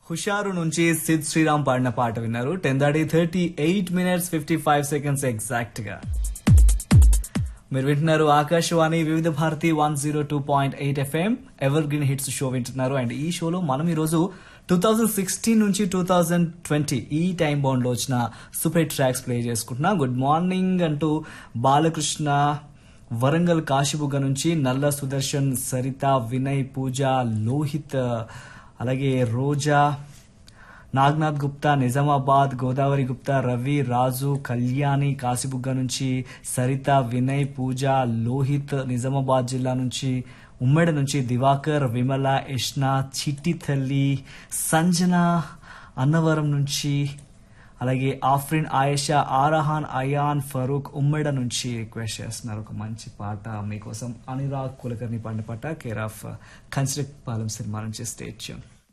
హుషారు నుంచి సిద్ శ్రీరామ్ పాడిన పాట విన్నారు ten thirty thirty eight minutes fifty five seconds exact గా మీరు వింటున్నారు Akashvani Vividh Bharati one zero two point eight FM evergreen hits show వింటున్నారు అండ్ ఈ షోలో మనం ఈరోజు టూ థౌజండ్ సిక్స్టీన్ నుంచి టూ థౌజండ్ ట్వంటీ ఈ టైం బౌండ్ లో వచ్చిన సూపర్ ట్రాక్స్ ప్లే చేసుకుంటున్నాం గుడ్ మార్నింగ్ అంటూ బాలకృష్ణ వరంగల్ కాశీబుగ్గ నుంచి నల్ల సుదర్శన్ సరిత వినయ్ పూజ లోహిత్ అలాగే రోజా నాగ్నాథ్ గుప్తా నిజామాబాద్ గోదావరి గుప్తా రవి రాజు కళ్యాణి కాశీబుగ్గ నుంచి సరిత వినయ్ పూజ లోహిత్ నిజామాబాద్ జిల్లా నుంచి ఉమ్మడి నుంచి దివాకర్ విమల యష్ణ చిట్టి తల్లి సంజన అన్నవరం నుంచి అలాగే ఆఫ్రిన్ ఆయేషా ఆరహాన్ అయాన్ ఫరూక్ ఉమ్మడ నుంచి రిక్వెస్ట్ చేస్తున్నారు ఒక మంచి పాట మీకోసం అనురాగ్ కులకర్ణి పాడిన పాట కేర్ ఆఫ్ కన్స్ట్రక్ట్ పాలెం సినిమా నుంచి స్టేట్